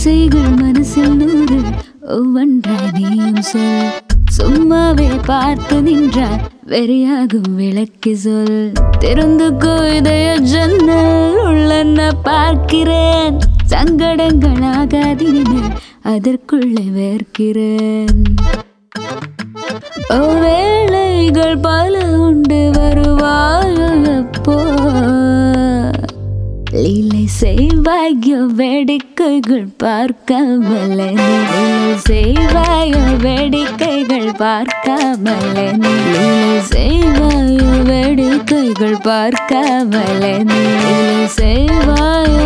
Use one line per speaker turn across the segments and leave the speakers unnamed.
ஆசைகள் மனசில் நூறு ஒவ்வொன்றாய் நீயும் சொல் சும்மாவே பார்த்து நின்றால் வெறியாகும் விளக்கி சொல் திறந்துக்கோ இதய ஜன்னல் உள்ளன பார்க்கிறேன் சங்கடங்களாகாதினிமேல் அதற்குள்ளே வேர்க்கிறேன் ஓ வேளைகள் பல உண்டு வருவாயோ எப்போ லீலை செய்வாயோ வேடிக்கைகள் பார்க்காமலே நீ லீலை செய்வாயோ வேடிக்கைகள் பார்க்காமலே நீ லீலை செய்வாயோ வேடிக்கைகள் பார்க்காமலே நீ லீலை செய்வாயோ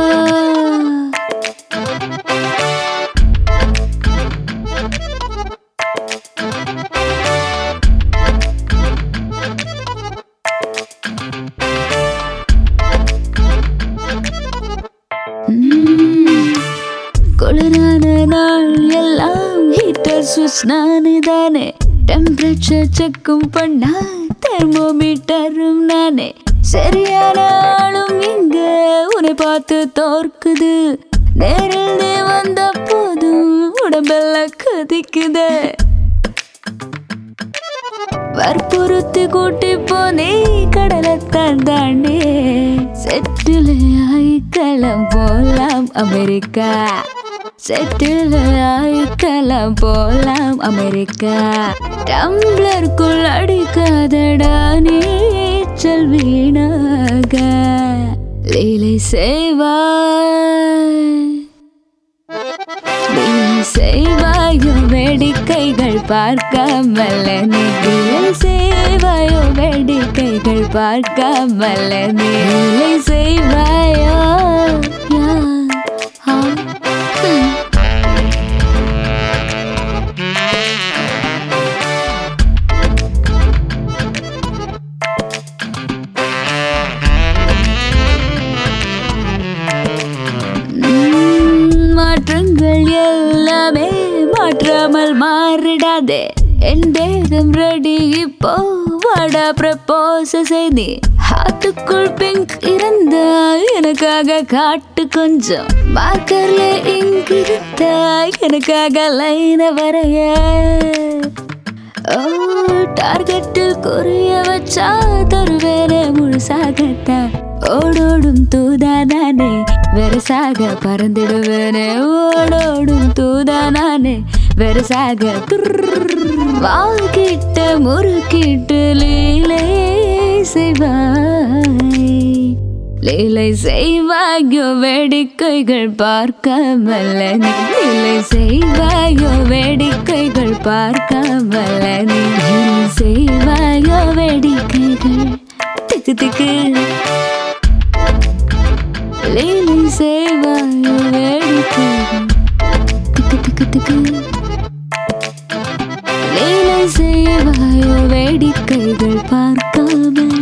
குளிரான நாள் எல்லாம் ஹீட்டர் சுவிட்ச் நானே தானே டெம்பரேச்சர் செக்கும் பண்ணா தெர்மோமீட்டரும் நானே சரியான ஆளும் இங்க உன்னை பார்த்து தோற்குது நேரில் நீ வந்த போதும் உடம்பெல்லாம் கதிக்குதே வற்புறுத்தி கூட்டி போனே கடலத்தான் தாண்டே செட்டில் ஆயிக்கலாம் போலாம் அமெரிக்கா செட்டில் ஆயிக்கலாம் போலாம் அமெரிக்கா டம்ளருக்குள் அடிக்காதடா நீச்சல் வீணாக லீலை செய்வாய் லீலை செய்வாயோ வேடிக்கைகள் பார்க்காமல் நீ லீலை செய்வாயோ வேடிக்கைகள் பார்க்காமல் நீ லீலை செய்வாயோ யா, ஆ, ஹம். உம், மாற்றங்கள் எல்லாமே மாற்றாமல் மாறிடாதே என் தேகம் ரெடி இப்போ வாடா ப்ரப்போஸ் செய்தி ஹாத்துக்குள் பிங்க் இருந்தா எனக்காக காட்டு கொஞ்சம் மார்க்கர்ல இங்க் இருந்தா எனக்காக லைன வரைய ஓ டார்கெட்டில் குறிய வச்சா தருவேனே முழுசாகத்தான் ஓடோடும் தூதானானே வெரசாக பறந்திடுவேனே ஓடோடும் தூதானானே வெரசாக வாழ்கிட்ட முறுக்கிட்டு லீலை செய்வாய் லீலை செய்வாயோ வேடிக்கைகள் பார்க்காமல் நீ லீலை செய்வாயோ வேடிக்கைகள் பார்க்காமல் நீ லீலை செய்வாயோ வேடிக்கைகள் திக்கு திக்கு லீலை செய்வாயோ வேடிக்கைகள் திக்கு திக்கு திக்கு லீலை செய்வாயோ வேடிக்கைகள் பார்க்காமல்